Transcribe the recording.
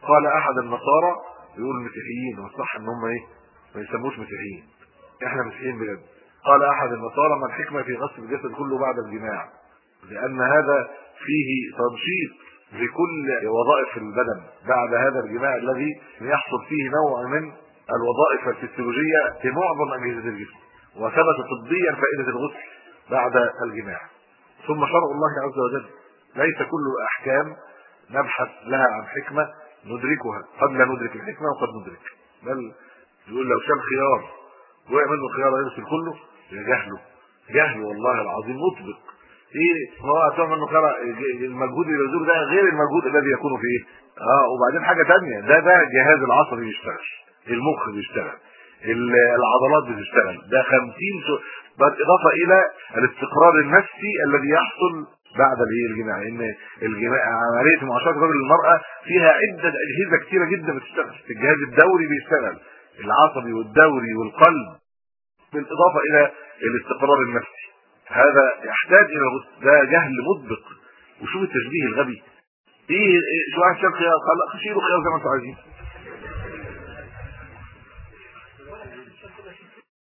قال احد النصارى يقول المسيحيين والصح ان هم ايه ما يسموش مسيحيين احنا مسيحيين بجد قال احد النصارى ما الحكمه في غسل الجسد كله بعد الجماع لان هذا فيه تنشيط لكل وظائف البدن بعد هذا الجماع الذي يحصل فيه نوع من الوظائف الفسيولوجيه في معظم اجهزه الجسم وثبت طبيا فائده الغسل بعد الجماع ثم شرع الله عز وجل ليس كل احكام نبحث لها عن حكمه ندركها قد لا ندرك الحكمه وقد ندرك بل يقول لو شال خيار وقع منه خيار يغسل كله يا جهله جهل والله العظيم مطبق ايه هو هتعمل منه خيار المجهود اللي بيبذله ده غير المجهود الذي يكون في ايه اه وبعدين حاجه ثانيه ده ده الجهاز العصبي بيشتغل المخ بيشتغل العضلات بتشتغل ده 50 بالاضافه الى الاستقرار النفسي الذي يحصل بعد الايه الجماع ان الجماع عمليه معاشره الرجل للمراه فيها عده اجهزه كثيره جدا بتشتغل الجهاز الدوري بيشتغل العصبي والدوري والقلب بالاضافه الى الاستقرار النفسي هذا يحتاج الى الغسل ده جهل مطبق وشوف التشبيه الغبي ايه, إيه شو واحد شاب خيار قال شيلوا خيار زي ما انتم عايزين